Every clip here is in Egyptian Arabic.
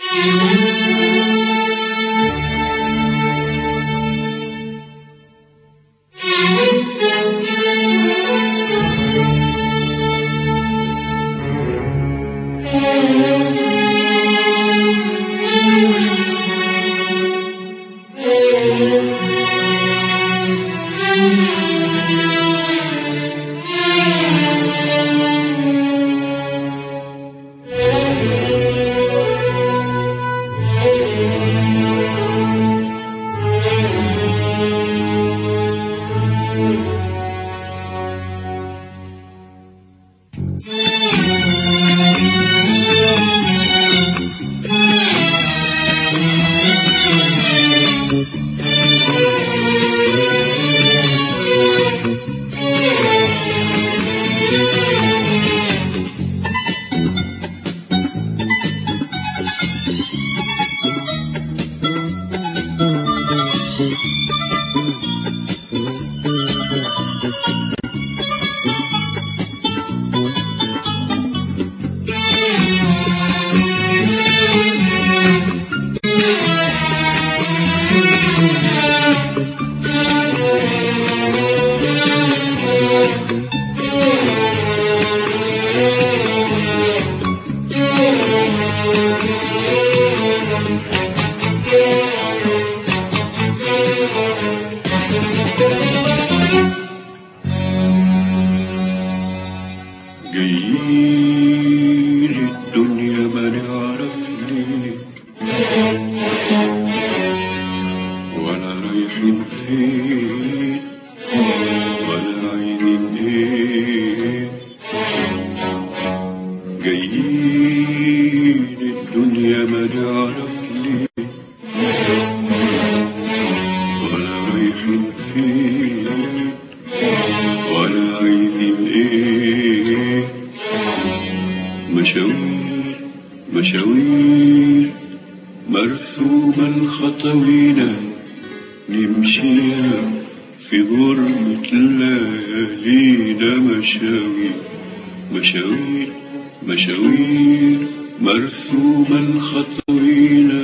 جايين الدنيا ما نعرف ليه ولا رايحين فين ولا عايزين ايه جايين الدنيا ما نعرف ليه ولا رايحين فين ولا عايزين ايه مشاوير مشاوير مرسومة الخطوينا نمشيها في غربة ليالينا مشاوير مشاوير مشاوير مرسومة الخطوينا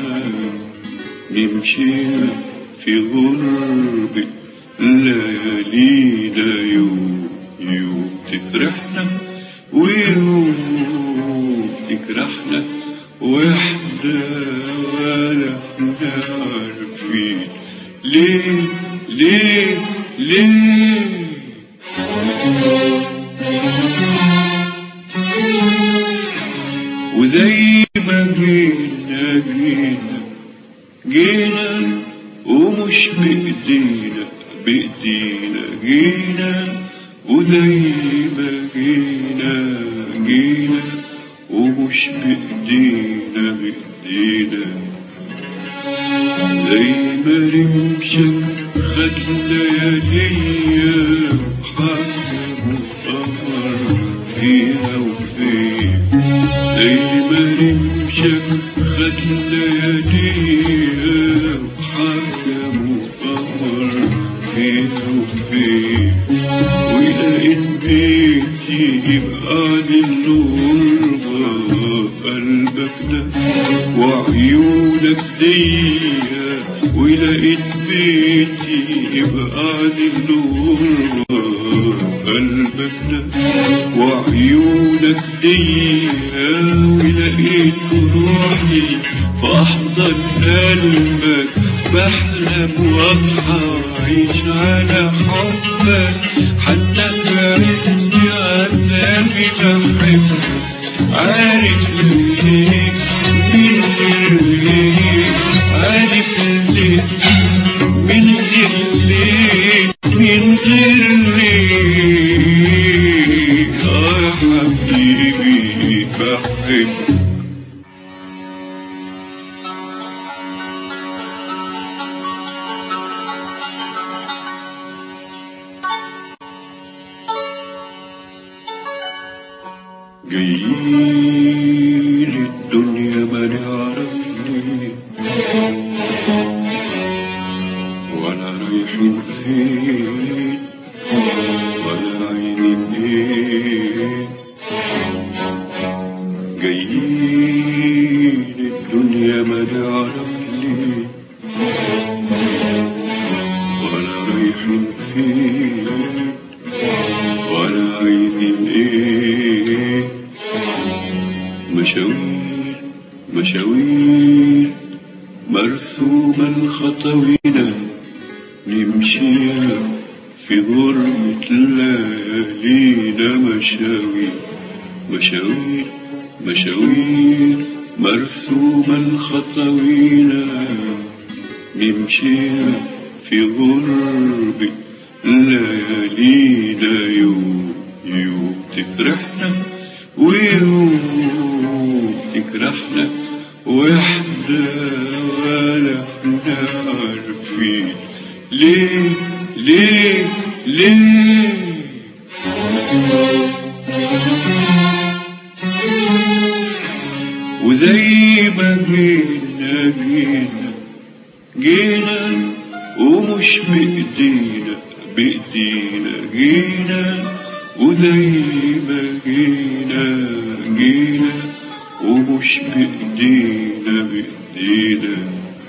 نمشيها في غربة ليالينا يوم يوم تفرحنا ويوم تكرهنا واحنا ولا احنا عارفين ليه ليه ليه وزي ما جينا جينا جينا ومش بإيدينا بإيدينا جينا وزي ما جينا جينا ومش بإيدينا بإيدينا زي ما رمشك خد لياليا وحكم وقمر فيها وفين زي ما رمشك خد لياليا وحكم وقمر فيها وفين ولقيت بيتي يبقى للغربة قلبك ده وعيونك ديا ولقيت بيتي يبقى للغربة قلبك ده وعيونك ديا ولقيت روحي فأحضن قلبك بحلم واصحى وأعيش على حبك حتى بعدت عذابي بحبك عارف ليه من غير ليه عارف ليه من غير ليه من غير ليه آه يا حبيبي بحبك جايين الدنيا مشاوير مشاوير مرسومة الخطوينا نمشيها في غربة ليالينا مشاوير مشاوير مشاوير مرسومة الخطوينا نمشيها في غربة ليالينا يوم يوم تفرحنا ويوم تكرهنا واحنا ولا احنا عارفين ليه ليه ليه وزي ما جينا جينا جينا ومش بإيدينا بإيدينا جينا وزي ما جينا جينا ومش بإيدينا بإيدينا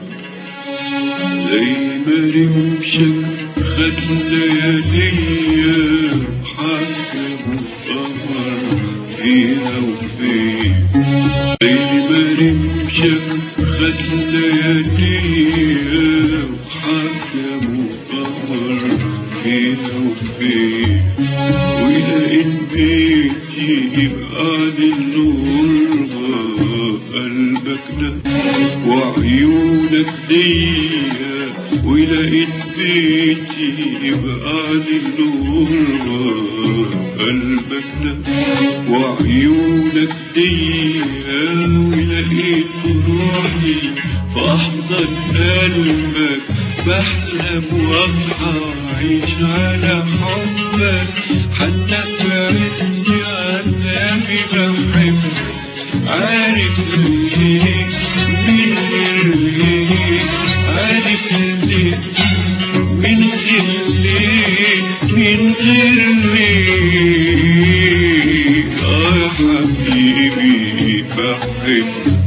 زي ما رمشك خد لياليا حكم قمر فيها وفين زي ما رمشك خد لياليا حكم قمر فيها وفين ولقيت بيتي يبقى الغربة قلبك ده وعيونك ديا ولقيت بيتي يبقى الغربة قلبك ده وعيونك ديا ولقيت روحي في أحضن قلبك بحلم واصحى اعيش على حبك حتى في عز عذابي بحبك عارف ليه من غير ليه عارف ليه من غير ليه من غير ليه اه يا حبيبي بحبك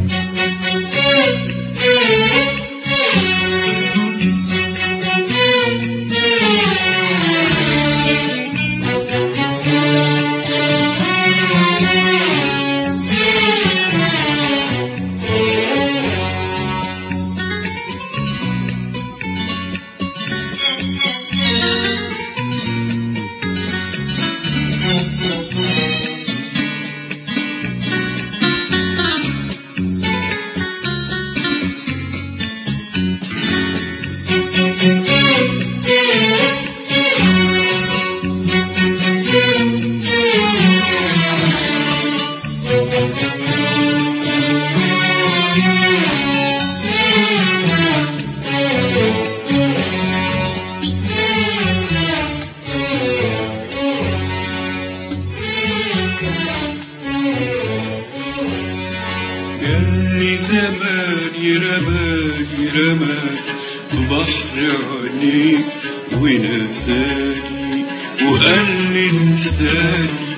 جالي زماني رماني رماني في بحر عينيك ونساني وقال لي انساني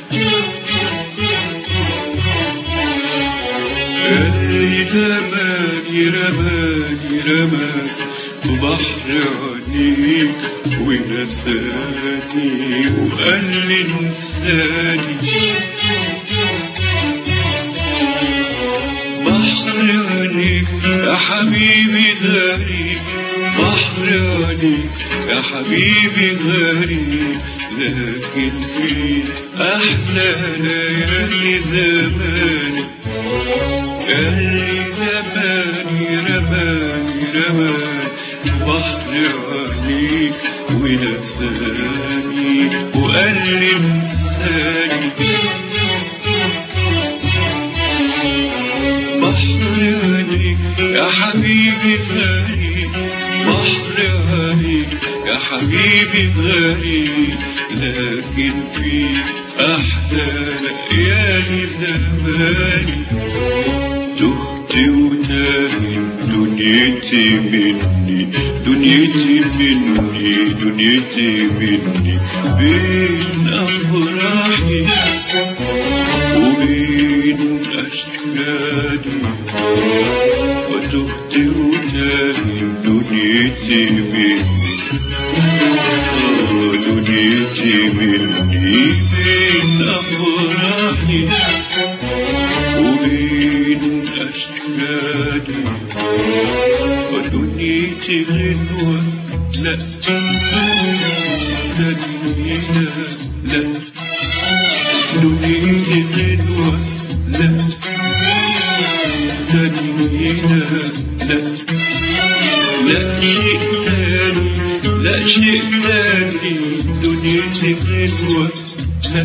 جالي زماني رماني رماني في بحر عينيك ونساني وقال لي انساني بحر عليك يا حبيبي غريب بحر عليك يا حبيبي غريب لكن في أحلى ليالي زماني قالي زماني رماني رماني بحر عليك ونساني وقال لي انساني بحر عليك يا حبيبي غريب بحر عليك يا حبيبي غريب لكن في أحلى ليالي زماني تهت وتاهي دنيتي مني دنيتي مني دنيتي مني بين أفراحي وبين أشكالي وتهت وتاهي دنيتي مني آه، دنيتي مني بين أفراحي وبين ودنيتي غنوة لا دنينا لا دنيتي غنوة لا دنينا لا لا شيء تاني لا شيء تاني دنيتي غنوة لا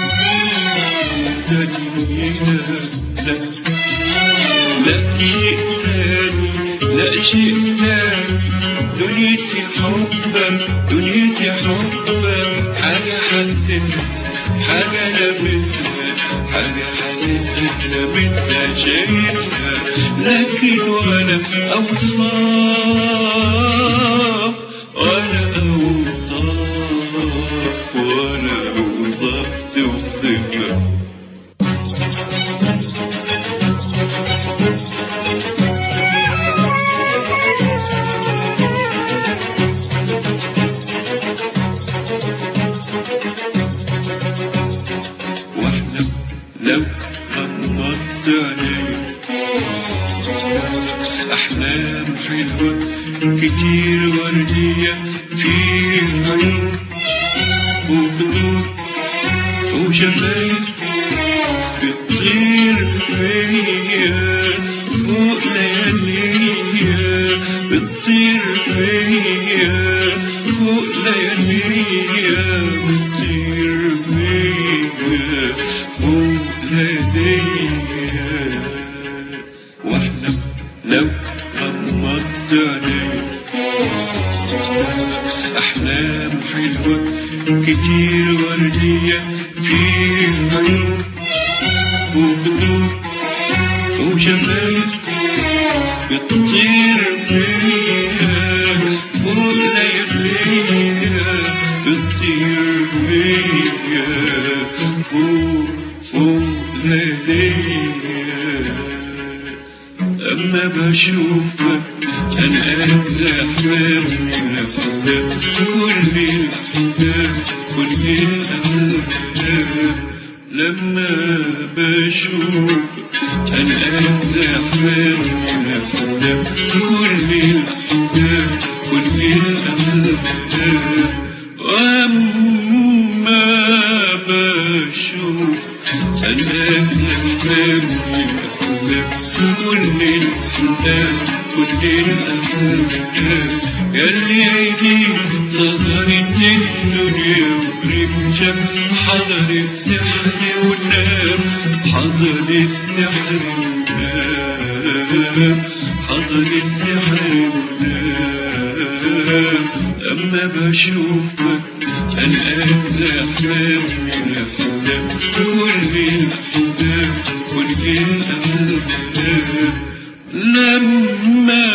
دنينا لا لا شيء تاني لا شيء تاني دنيتي حبك دنيتي حبك حاجة حسسها حاجة لابسها حاجة حاسسها لابسها شايفها لكن ولا أوصاف ولا أوصاف ولا أوصاف توصفها واحلم لو غمضت عيني أحلام حلوة كتير وردية في عيون وخدود وشفايف بتطير فيا فوق لياليا بتطير فيا فوق لياليا بتطير فيا فوق لياليا واحلم لو غمضت عيني أحلام حلوة كتير وردية في عيون وخدود وشفايف بتطير فيها فوق لياليها بتطير فيها فوق فوق لياليها أما بشوفك أنا أهدى أحلام من أحلام كل الأحلام كل الأحلام لما بشوفك أنا أهدى أحلام من أحلام كل الأحلام كل الأحلام وأما بشوفك أنا أهدى أحلام من أحلام كل الأحلام كل الأحلام ياللي عيدي صغرت الدنيا ورمشة حضر السحر والنام حضر السحر والنام حضر السحر والنام أما بشوفك أنا أهدى أحلام من أحلام كل الأحلام كل الأحلام لما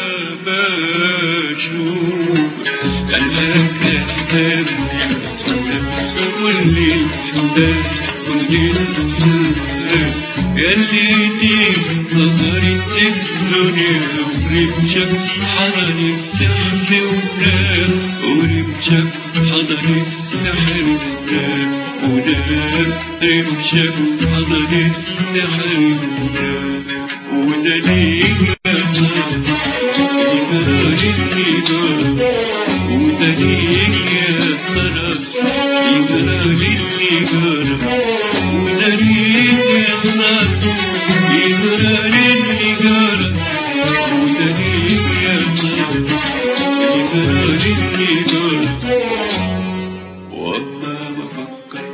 بشوفك أنا أهدى أحلام من أحلام كل الأحلام كل الأحلام ياللي دي صدرت الدنيا ورمشك حضر السحر ونام ورمشك حضر السحر ونام ونام رمشك حضر السحر ونام وده ليه يجرى للنجار وده ليه يا ترى يجرى للنجار وده ليه يا ترى يجرى للنجار وده ليه يا ترى يجرى للنجار وأما بفكر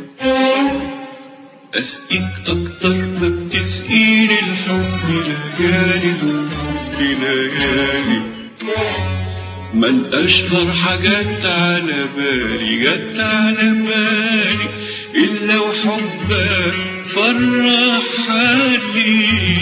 أسقيك أكتر ما بتسقيني الحب ليالي الحب ليالي من أشهر حاجات على بالي جت على بالي إلا وحبك فرح حالي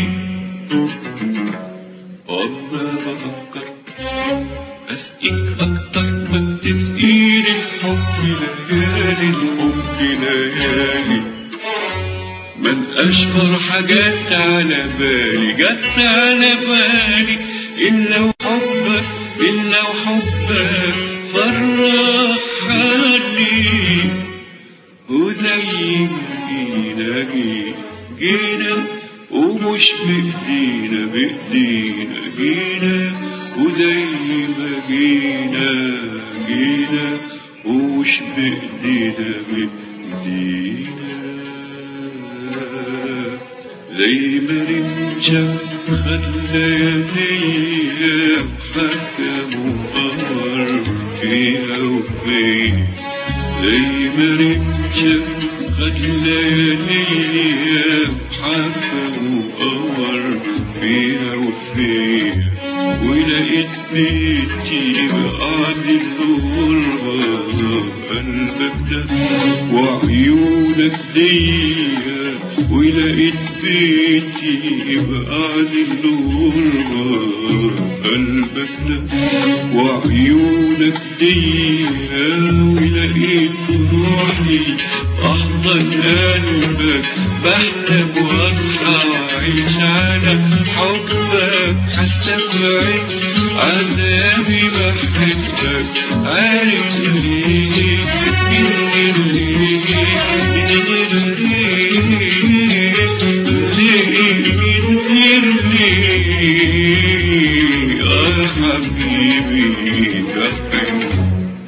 وأما بفكر أسقيك أكتر ما بتسقيني الحب ليالي الحب ليالي من أشهر حاجات على بالي جت على بالي إلا وحبك إلا وحبك فرح حالي وزي ما جينا جي- جينا وفي ومش بإيدينا بإيدينا جينا وزي ما جينا جينا ومش بإيدينا بإيدينا زي ما رمشة خد لياليا وحكم وقمر فيها وفيا زي ما رمشة خد لياليا وحكم وقمر فيها وفيا ولقيت بيتي بعد الغربة قلبك ده وعيونك ديا ولقيت بيتي بعد الغربة قلبك ده وعيونك ديا ولقيت روحي أحضن قلبك بحلم وأصحى وأعيش على حبك حتى بعيد عذابي بحبك عارف ليه يا حبيبي بحبك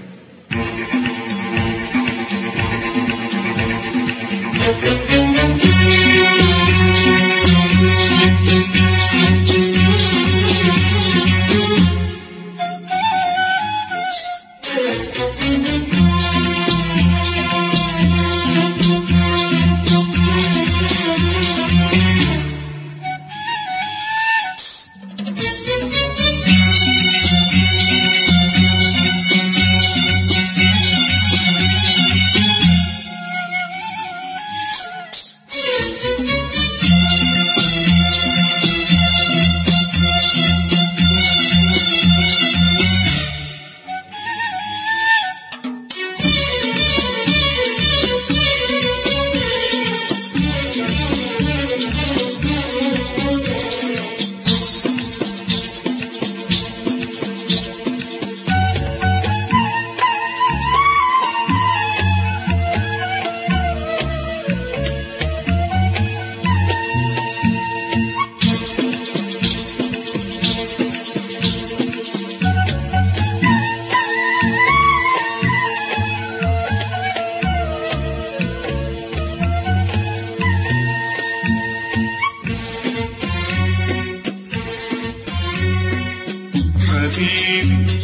حبيبي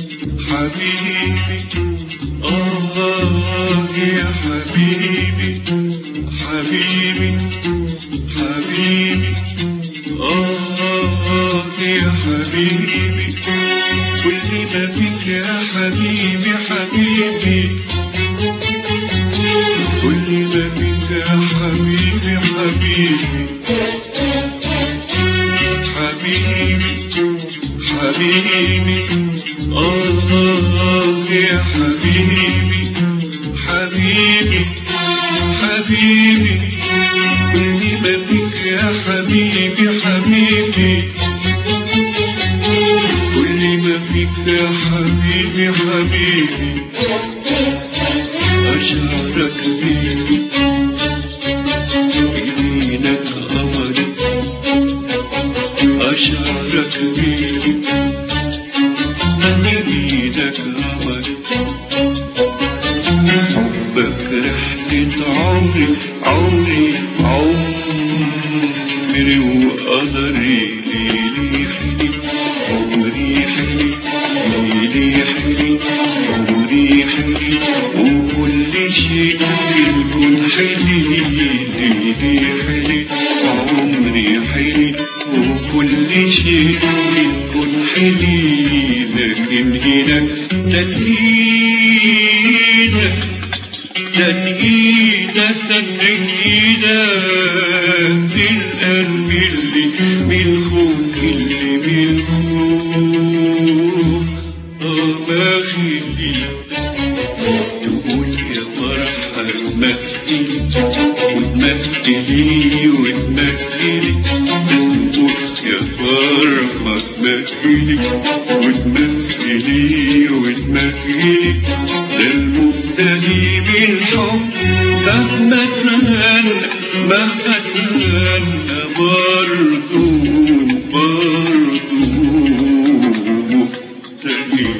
حبيبي آه يا حبيبي حبيبي حبيبي آه يا حبيبي كل ما فيك يا حبيبي حبيبي كل ما فيك يا حبيبي حبيبي حبيبي حبيبي الله يا حبيبي حبيبي حبيبي كل ما فيك يا حبيبي حبيبي كل ما فيك يا حبيبي حبيبي أشعرك بيدي يمينك قمري أشعرك بيدي يمينك قمري حبك رحلة عمري عمري عمري وقدري ليلي حلي عمري حلي ليلي حلي عمري حلي وكل شيء في الكون حلي ليلي حلي عمري حلي وكل شيء في الكون حلي لكن هنا تنهيدك تنهيدك تنهيدك في القلب اللي بالخوف اللي بالخوف آه ما خلي تقول يا فرحة تمثلي وتمثلي وتمثلي تقول يا فرحة تمهلي وتمهلي وتمهلي ده المبتلي بالحب مهما تهنى مهما تهنى برضو برضو مبتلي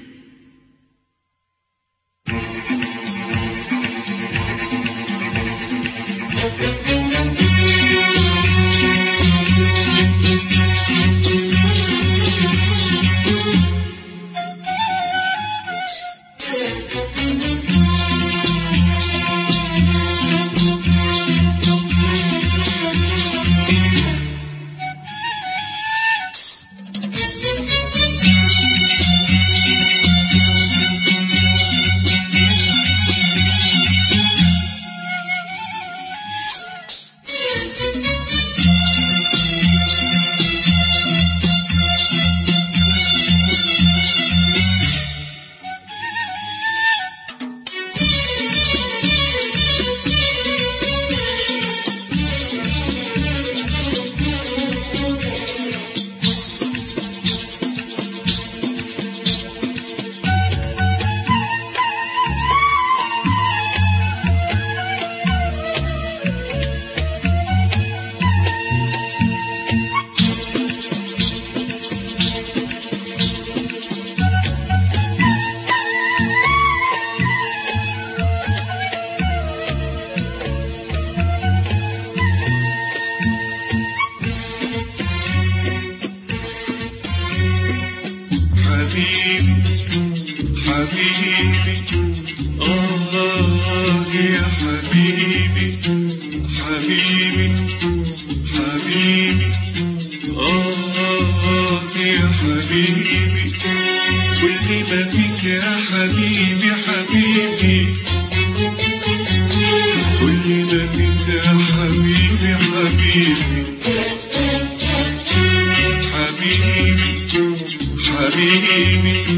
حبيبي حبيبي آه يا حبيبي حبيبي حبيبي آه يا حبيبي كل ما فيك يا حبيبي حبيبي كل ما فيك يا حبيبي حبيبي حبيبي حبيبي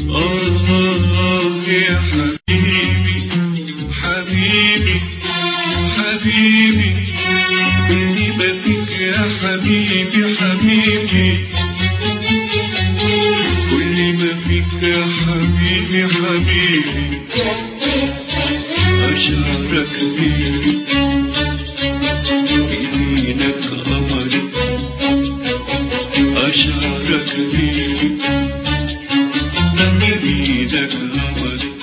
الله يا حبيبي حبيبي حبيبي كل ما فيك يا حبيبي حبيبي كل ما فيك يا حبيبي حبيبي أشعرك بيدي بإيدك أمري أشعرك بيدي بإيدك أمري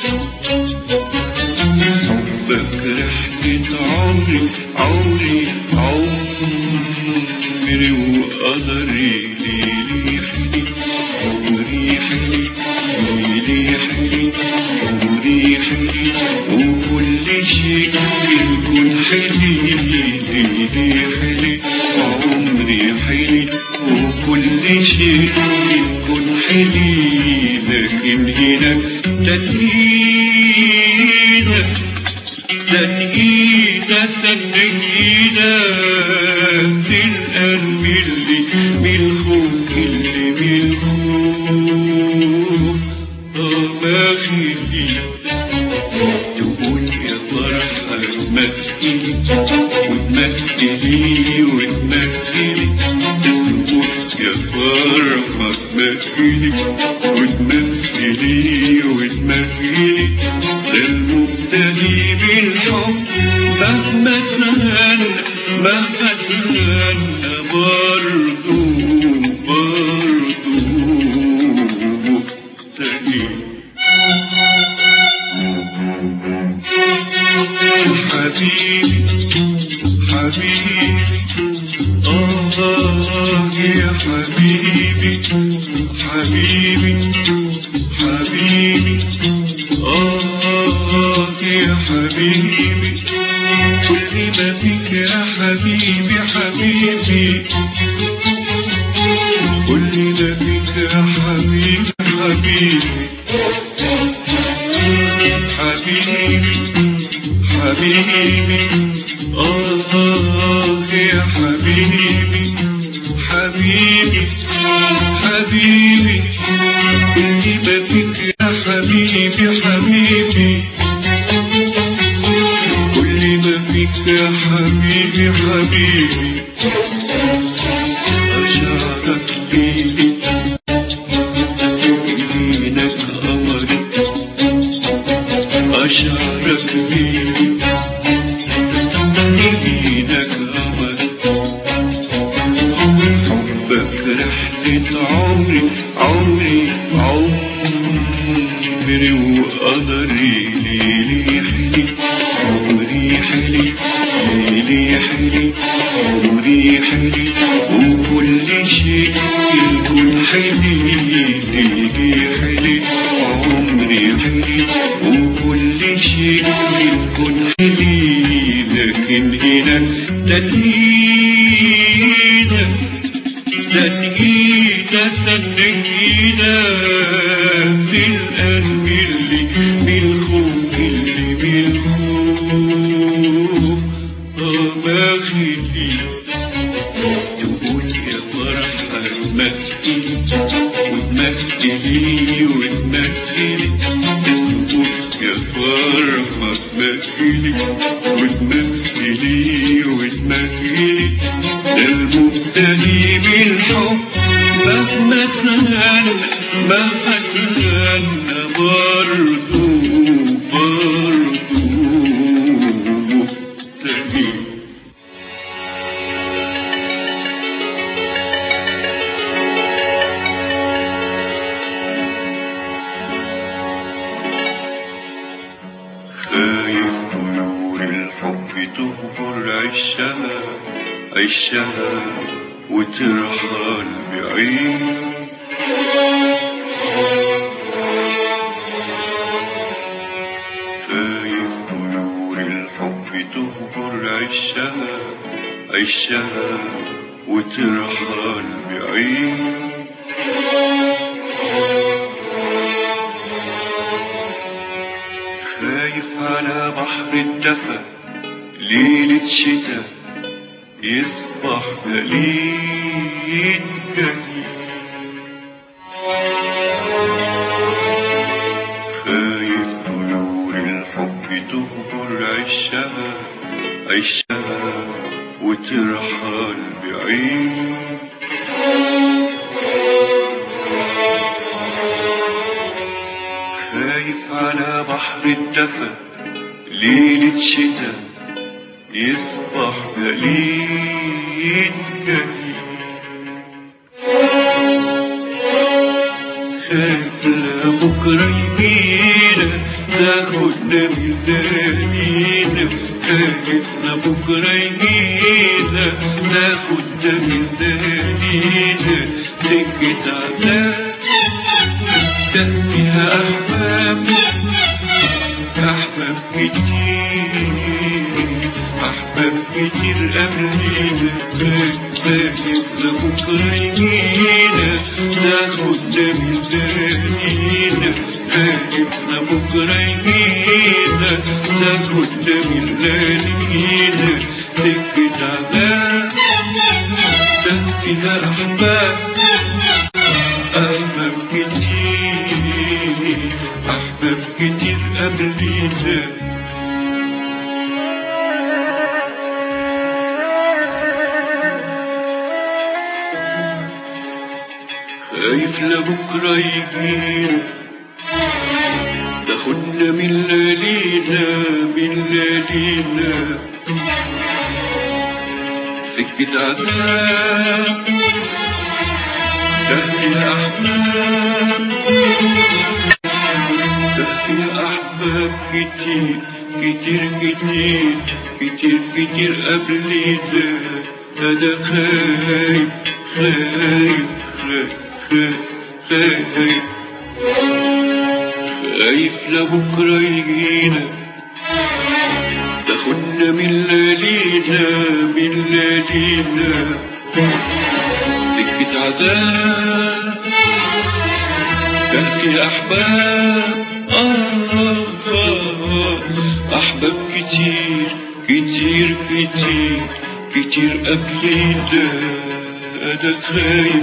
حبك رحلة عمري عمري عمري وقدري ليلي حلي عمري حلي ليلي حلي عمري حلي وكل شيء يكون حلي ليلي حلي عمري حلي وكل شيء يكون حلي لكن هنا تنهيدك تنهيدك تنهيدك القلب اللي بالخوف اللي بالخوف ما خلي تقول يا فرحة تمثلي وتمثلي وتمثلي تقول يا فرحة تمثلي وتمثلي وتمثلي ده المبتلي بالحب مهما تهنى مهما تهنى برضو برضو مبتلي حبيبي حبيبي آه يا حبيبي حبيبي حبيبي آه يا حبيبي كل ما فيك يا حبيبي حبيبي كل ما فيك يا حبيبي حبيبي حبيبي حبيبي آه يا حبيبي حبيبي حبيبي كل ما فيك يا حبيبي حبيبي كل ما فيك يا حبيبي حبيبي أشعر حبك رحلة عمري عمري عمري وقدري ليلي حلي عمري حلي ليلي حلي عمري حلي وكل شيء الكل حلي ليلي حلي عمري حلي وكل شيء الكل حلي لكن هنا تنهيدة تنهيدة تنهيدة في القلب اللي بالخوف اللي بالخوف آه ما خلي تقول يا فرحة تمثلي وتمثلي وتمثلي تقول يا فرحة تمثلي وتمثلي وتمثلي ده المبتلي بالحب مهما تغنى مهما تغنى برضو برضو مبتلي خايف طيور الحب تهجر عشها عشها وترحل بعيد خايف طيور الحب تهجر عشها عشها وترحل بعيد خايف على بحر الدفا ليلة شتاء يصبح دليل جميل خايف طيور الحب تهجر عشها عشها وترحل بعيد خايف على بحر الدفا ليلة شتاء يصبح دليل جميل خايف لبكرة يجينا تاخدنا من دانينا خايف لبكرة يجينا تاخدنا من دانينا سكة عذاب فيها أحباب أحباب كتير أحباب كتير قبلينا خايف لبكرة يجينا تاخدنا من دانينا خايف لبكرة يجينا تاخدنا من دانينا سكة عذاب فيها أحباب أحباب كتير أحباب كتير قبلينا خايف لبكرة يجينا تاخدنا من ليالينا من ليالينا سكة عذاب تهدي الأحباب تهدي الأحباب كتير كتير كتير كتير كتير قبلينا أنا خايف خايف خايف خايف خايف خايف لبكرة يجينا تاخدنا من ليالينا من ليالينا سكة عذاب كان في أحباب آه آه أحباب كتير كتير كتير كتير قبلينا أنا خايف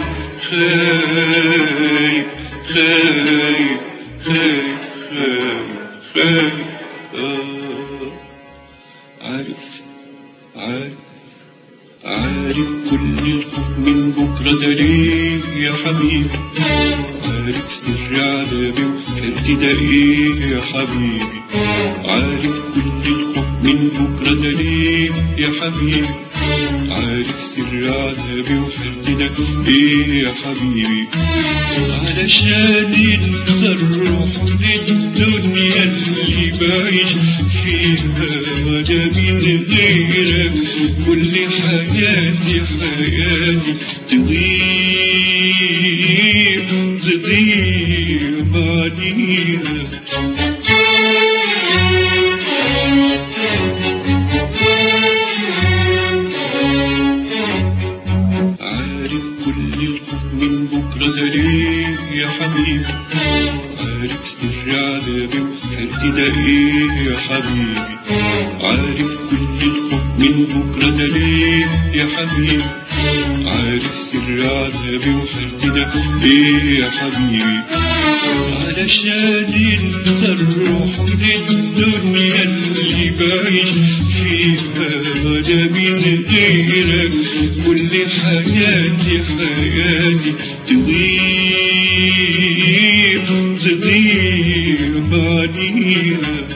خايف خايف خايف خايف خايف آه عارف عارف عارف كل الخوف من بكرة ده ليه يا حبيبي عارف سر عذابي وحيرتي ده ايه يا حبيبي عارف كل الخوف من بكرة ده ليه يا حبيبي عارف سر عذابي وحيرتي ده ايه يا حبيبي علشان انت الروح للدنيا اللي بعيش فيها وانا من غيرك كل حياتي حياتي تضيع تضيع بعديها عارف كل الخوف من بكرة ده ليه يا حبيبي عارف سر عذابي وحيرتي ده ايه يا حبيبي عارف كل الخوف من بكرة ده ليه يا حبيبي عارف سر عذابي وحيرتي ده ايه يا حبيبي علشان انت الروح للدنيا اللي بعيش فيها وانا من غيرك كل حياتي حياتي تضيع تضيع بعديها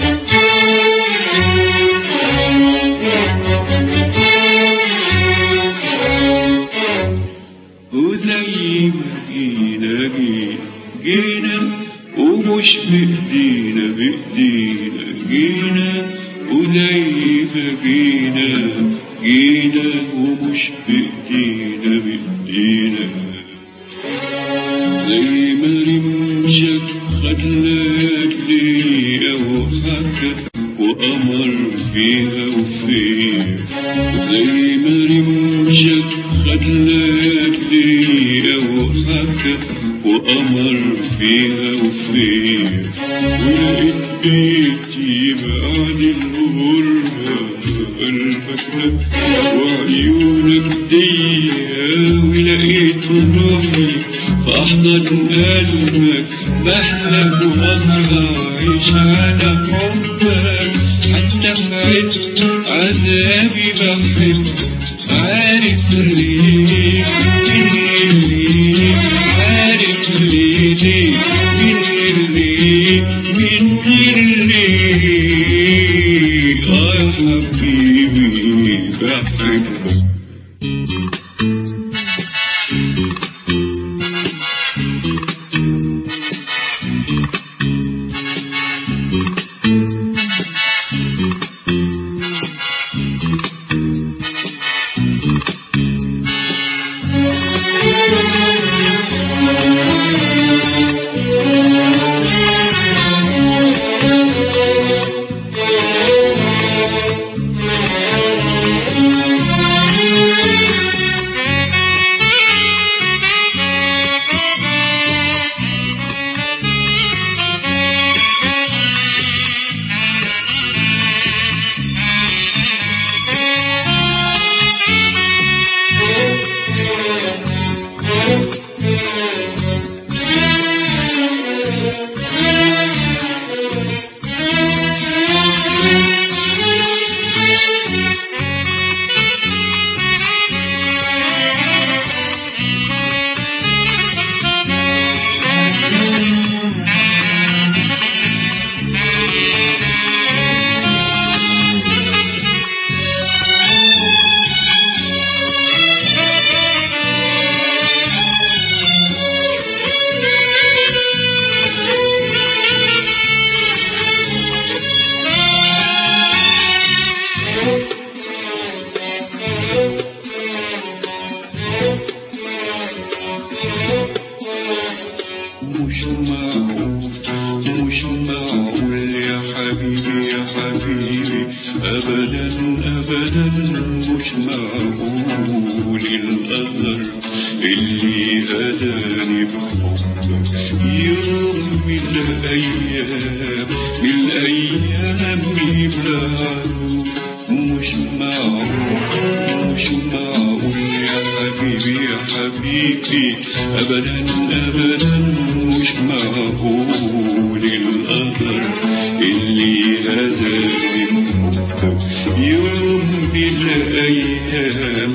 وزي ما جينا جينا جينا ومش بإيدينا بإيدينا جينا وزي ما جينا جينا ومش بإيدينا بإيدينا زي ما رمشك خلاك ليا وحكى وأمر فيها وفيها زي ما رمشك خلاك ليا وحكى وأمر فيها وفيها ولقيت بيتي بعد الغربة قلبك ده وعيونك ضيقة ولقيت روحي في أحضن قلبك بحلم وأصحى أعيش على حبك حتى في عز عذابي بحبك عارف ليه ليه عارف ليه ليه من ليه من ليه آه يا حبيبي بحبك مش معقول مش معقول يا حبيبي يا حبيبي أبدا أبدا مش معقول القدر اللي هداني بحبك يوم من الأيام من الأيام يبعدوا مش معقول مش معقول يا حبيبي يا حبيبي أبدا أبدا مش معقول القدر اللي هداني بحبك يوم من الأيام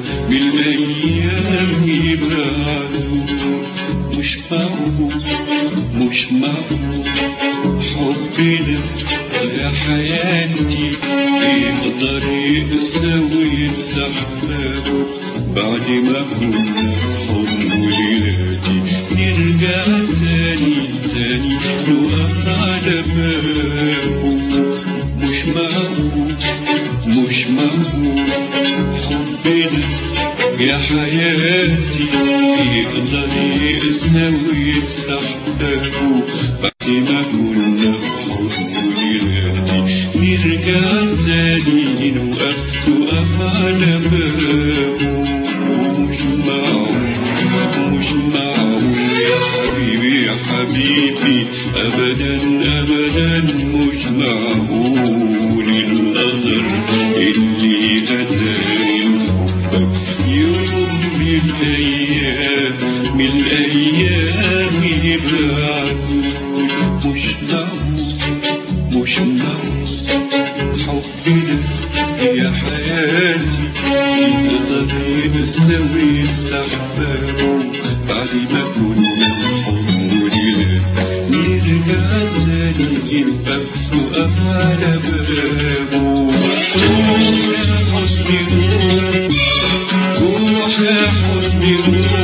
مش معقول مش معقول حبنا يا حياتي يقدر يساوي سحبابه بعد ما كنا حضن ولادي نرجع تاني تاني نقف على بابه مش معقول مش معقول حبنا يا حياتي يقدر يساوي سحبابه بعد ما كنا حضن ولادي نرجع تاني نوقف نوقف على بابه مش معقول مش معقول يا حبيبي يا حبيبي ابدا ابدا مش معقول القدر اللي اتاني حبك يوم من الايام من الايام يبعدوا مش معقول مش معقول حبنا يا حياتي يقدر يساوي سحبابه بعد ما كنا حضن نرجع تاني نبقى نقف على بابه روح يا حسني روح يا حسني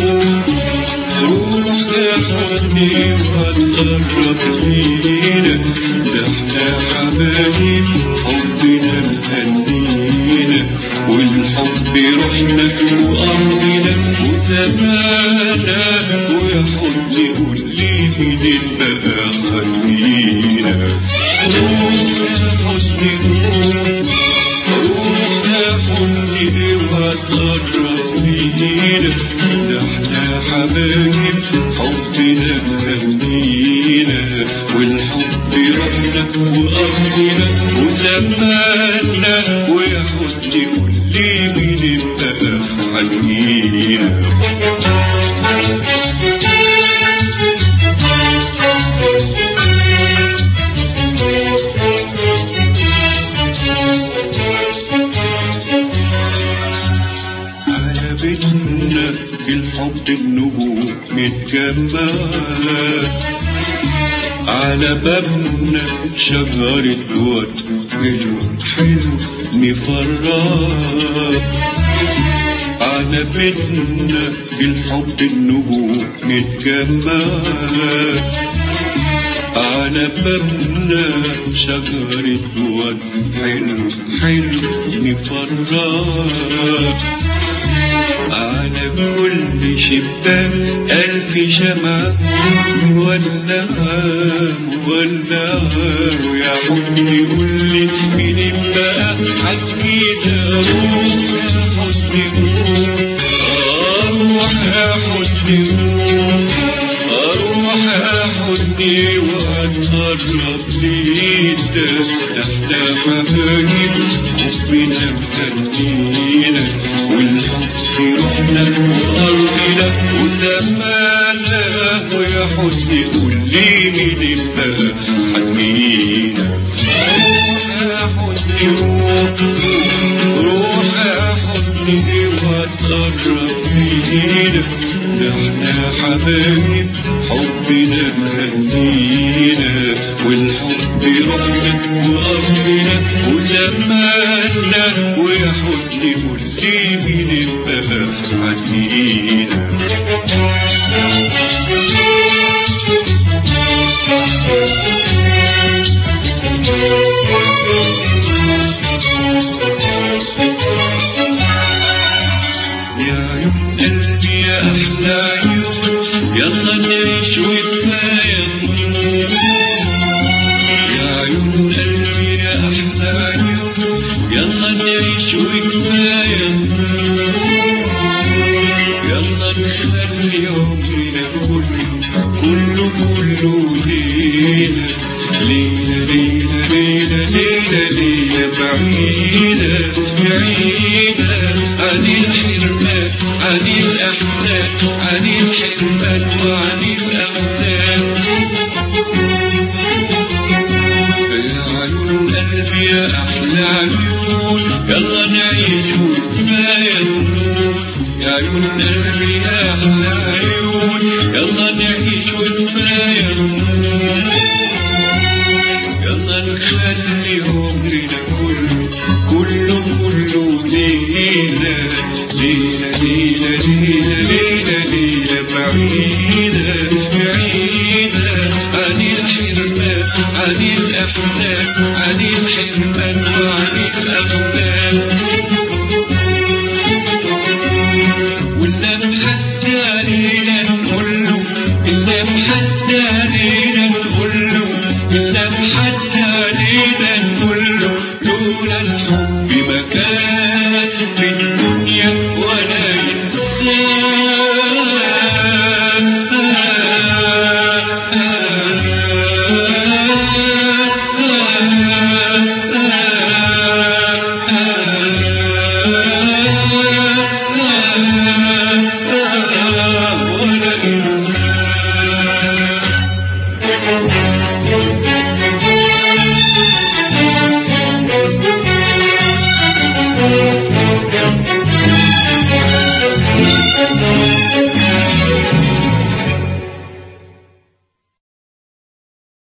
روح يا حسني وتقرب لينا ده احنا حبايب حبنا مهنينا والحب روحنا وأرضنا وزمانا ويا حسني قول لي مين بقى خلينا روح يا حسني روح يا حسني وتقرب لينا ده احنا حبايب حبنا مهنينا والحب روحنا وأرضنا وزماننا ويا حسني قول لي مين بقى حنينا على بيتنا بالحب النجوم متجمعة على بابنا شجرة ورد حلو حلو مفرط على بيتنا بالحب النجوم متجمعة على بابنا شجرة ورد حلو حلو مفرط على كل شباك ألف شمعة مولعة مولعة ويا حسني قول لي مين بقى حكيت أروح يا حسني أروح يا حسني أروح يا حسني وأتقرب ليك احنا حبايب حبنا مكنينا والحب روحنا وأرضنا وزماننا ويا حسني قول لي مين بقى حنينا روح يا حسني روح روح يا حسني وتقرب لينا ده احنا حبايب حبنا مهنينا والحب روحنا وأرضنا وزماننا ويا حسني قول لي مين بقى حنينا يا عيون قلبي يا أحلى عيون يلا نعيش وكفاية يا عيون قلبي يا أحلى عيون يلا نعيش وكفاية يلا نخلي عمرنا كله كله كله ليلة ليلة ليلة ليلة ليلة ليلة بعيدة بعيدة عن الحرمان عن الأحزان عن الحرمان وعن الأحزان يا عيون قلبي يا أحلى عيون يلا نعيش وكفاية النور يا عيون قلبي يا أحلى عيون يلا نعيش عن الأحزان عن الحرمان وعن الأغلال